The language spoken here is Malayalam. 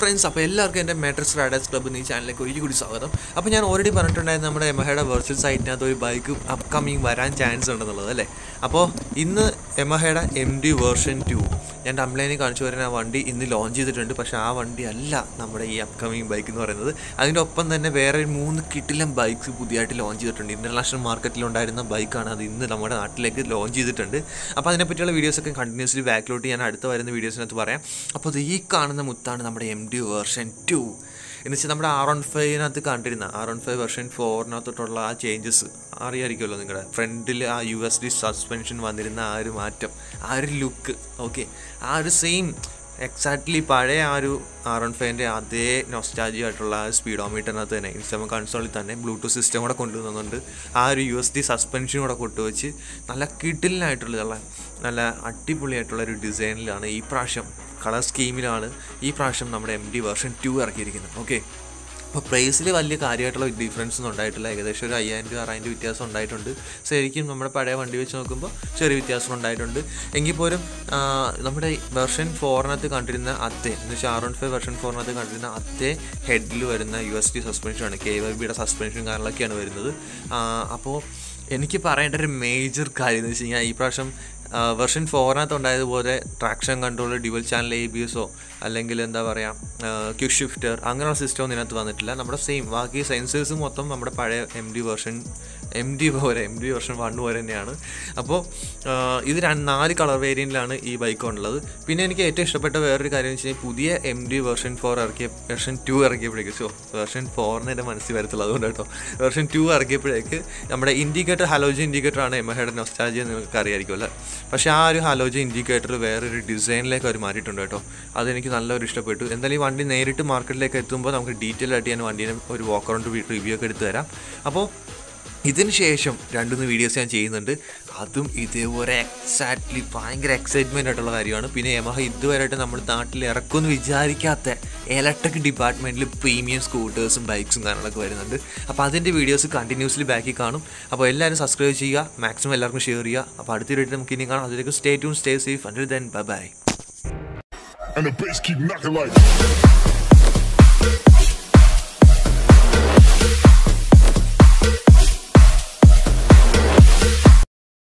ഫ്രണ്ട്സ് അപ്പോൾ എല്ലാവർക്കും എൻ്റെ മാട്രിക്സ് റൈഡേഴ്സ് ക്ലബ്ബ് ഈ ചാനലിലേക്ക് ഒരിക്കൽ കൂടി സ്വാഗതം അപ്പോൾ ഞാൻ ഓൾറെഡി പറഞ്ഞിട്ടുണ്ടായിരുന്നു നമ്മുടെ എമഹയുടെ വെർച്വൽ സൈറ്റിനകത്ത് ഒരു ബൈക്ക് അപ്കമിങ് വരാൻ ചാൻസ് ഉണ്ടെന്നുള്ളത് അല്ലേ അപ്പോൾ ഇന്ന് എമഹയുടെ എം ഡി വേർഷൻ ടു ഞാൻ ടംലൈനിൽ കാണിച്ചു വരുന്ന ആ വണ്ടി ഇന്ന് ലോഞ്ച് ചെയ്തിട്ടുണ്ട് പക്ഷേ ആ വണ്ടി അല്ല നമ്മുടെ ഈ അപ്കമിങ് ബൈക്ക് എന്ന് പറയുന്നത് അതിൻ്റെ ഒപ്പം തന്നെ വേറെ മൂന്ന് കിട്ടിലും ബൈക്സ് പുതിയതായിട്ട് ലോഞ്ച് ചെയ്തിട്ടുണ്ട് ഇൻ്റർനാഷണൽ മാർക്കറ്റിലുണ്ടായിരുന്ന ബൈക്കാണ് അത് ഇന്ന് നമ്മുടെ നാട്ടിലേക്ക് ലോഞ്ച് ചെയ്തിട്ടുണ്ട് അപ്പോൾ അതിനെപ്പറ്റിയുള്ള വീഡിയോസൊക്കെ കണ്ടിന്യൂസ്ലി ബാക്കിലോട്ട് ഞാൻ അടുത്ത വരുന്ന വീഡിയോസിനകത്ത് പറയാം അപ്പോൾ ഇത് ഈ കാണുന്ന മുത്താണ് നമ്മുടെ എം ഡി വേർഷൻ ടു എന്ന് വെച്ചാൽ നമ്മുടെ ആർ ഓൺ ഫൈവിനകത്ത് കണ്ടിരുന്ന ആർ ഓൺ ഫൈവ് വെർഷൻ ഫോറിനകത്തോട്ടുള്ള ആ ചേഞ്ചസ് അറിയാമായിരിക്കുമല്ലോ നിങ്ങളുടെ ഫ്രണ്ടിൽ ആ യു എസ് ഡി സസ്പെൻഷൻ വന്നിരുന്ന ആ ഒരു മാറ്റം ആ ഒരു ലുക്ക് ഓക്കെ ആ ഒരു സെയിം എക്സാക്ട്ലി പഴയ ആ ഒരു ആർ വൺ ഫൈവിൻ്റെ അതേ നൊസ്റ്റാജി ആയിട്ടുള്ള ആ സ്പീഡോമീറ്ററിനകത്ത് തന്നെ ഇൻസ്റ്റമ കൺസോളിൽ തന്നെ ബ്ലൂടൂത്ത് സിസ്റ്റം കൂടെ കൊണ്ടുവന്നുകൊണ്ട് ആ ഒരു യു എസ് ഡി സസ്പെൻഷൻ കൂടെ കൊണ്ടുവച്ച് നല്ല കിഡിലിനായിട്ടുള്ള നല്ല അടിപൊളിയായിട്ടുള്ള ഒരു ഡിസൈനിലാണ് ഈ പ്രാവശ്യം കളർ സ്കീമിലാണ് ഈ പ്രാവശ്യം നമ്മുടെ എം ഡി വേർഷൻ ടു ഇറക്കിയിരിക്കുന്നത് ഓക്കെ അപ്പോൾ പ്രൈസിൽ വലിയ കാര്യമായിട്ടുള്ള ഡിഫറൻസ് ഒന്നും ഉണ്ടായിട്ടില്ല ഏകദേശം ഒരു അയ്യായിരം രൂപ ആറായിരം രൂപ വ്യത്യാസം ഉണ്ടായിട്ടുണ്ട് ശരിക്കും നമ്മുടെ പഴയ വണ്ടി വെച്ച് നോക്കുമ്പോൾ ചെറിയ വ്യത്യാസം ഉണ്ടായിട്ടുണ്ട് എങ്കിൽ പോലും ആ, നമ്മുടെ വെർഷൻ ഫോറിനകത്ത് കണ്ടിരുന്ന അതേ എന്ന് വെച്ചാൽ ആർ വൺ ഫൈവ് വെർഷൻ ഫോറിനകത്ത് കണ്ടിരുന്ന അതേ ഹെഡിൽ വരുന്ന യു എസ് ഡി സസ്പെൻഷനാണ് കെ വൈ ബിയുടെ സസ്പെൻഷൻ കാര്യങ്ങളൊക്കെയാണ് വരുന്നത് ആ, അപ്പോൾ എനിക്ക് പറയേണ്ട ഒരു മേജർ കാര്യം എന്ന് വെച്ച് കഴിഞ്ഞാൽ ഈ പ്രാവശ്യം വെർഷൻ ഫോറിനകത്ത് ഉണ്ടായതുപോലെ traction control dual channel A B എസോ അല്ലെങ്കിൽ എന്താ പറയുക ക്യുക്ക് ഷിഫ്റ്റർ അങ്ങനെയുള്ള സിസ്റ്റം ഒന്നും ഇതിനകത്ത് വന്നിട്ടില്ല നമ്മുടെ സെയിം ബാക്കി സെൻസേഴ്സ് മൊത്തം നമ്മുടെ പഴയ M D version M D പോലെ എം ഡി വെർഷൻ വൺ പോലെ തന്നെയാണ് അപ്പോൾ ഇത് രണ്ട് നാല് കളർ വേരിയൻറ്റിലാണ് ഈ ബൈക്ക് ഉള്ളത് പിന്നെ എനിക്ക് ഏറ്റവും ഇഷ്ടപ്പെട്ട വേറൊരു കാര്യം എന്ന് വെച്ച് കഴിഞ്ഞാൽ പുതിയ എം ഡി വെർഷൻ ഫോർ ഇറക്കിയ വെർഷൻ ടു ഇറക്കിയപ്പോഴേക്ക് സോ വെർഷൻ ഫോറിന് എൻ്റെ മനസ്സിൽ വരത്തുള്ളൂ അതുകൊണ്ട് കേട്ടോ വെർഷൻ ടു ഇറക്കിയപ്പോഴേക്ക് നമ്മുടെ ഇൻഡിക്കേറ്റർ ഹലോജി ഇൻഡിക്കേറ്റർ ആണ് എമഹയുടെ നൊസ്റ്റാജിയ നിങ്ങൾക്ക് അറിയായിരിക്കും അല്ലേ പക്ഷേ ആ ഒരു ഹലോജി ഇൻഡിക്കേറ്റർ വേറൊരു ഡിസൈനിലേക്ക് അവർ മാറ്റിയിട്ടുണ്ട് കേട്ടോ അതെനിക്ക് നല്ലൊരു ഇഷ്ടപ്പെട്ടു എന്തായാലും ഈ വണ്ടി നേരിട്ട് മാർക്കറ്റിലേക്ക് എത്തുമ്പോൾ നമുക്ക് ഡീറ്റെയിൽ ആയിട്ട് ഞാൻ വണ്ടീനെ ഒരു വാക്ക് അറൗണ്ട് റിവ്യൂ ഒക്കെ എടുത്തു തരാം അപ്പോൾ ഇതിന് ശേഷം രണ്ടുമൂന്ന് വീഡിയോസ് ഞാൻ ചെയ്യുന്നുണ്ട് അതും ഇതേപോലെ എക്സാക്ട്ലി ഭയങ്കര എക്സൈറ്റ്മെൻ്റ് ആയിട്ടുള്ള കാര്യമാണ് പിന്നെ യമഹ ഇതുവരെയായിട്ട് നമ്മുടെ നാട്ടിൽ ഇറക്കുമെന്ന് വിചാരിക്കാത്ത ഇലക്ട്രിക് ഡിപ്പാർട്ട്മെൻറ്റിൽ പ്രീമിയം സ്കൂട്ടേഴ്സും ബൈക്സും കാര്യങ്ങളൊക്കെ വരുന്നുണ്ട് അപ്പോൾ അതിൻ്റെ വീഡിയോസ് കണ്ടിന്യൂസ്ലി ബാക്കിൽ കാണും അപ്പോൾ എല്ലാവരും സബ്സ്ക്രൈബ് ചെയ്യുക മാക്സിമം എല്ലാവർക്കും ഷെയർ ചെയ്യുക അപ്പോൾ അടുത്ത വീഡിയോ നമുക്ക് ഇനി കാണാം അതിലേക്ക് stay tune stay safe until then bye bye and the bass keep knocking like.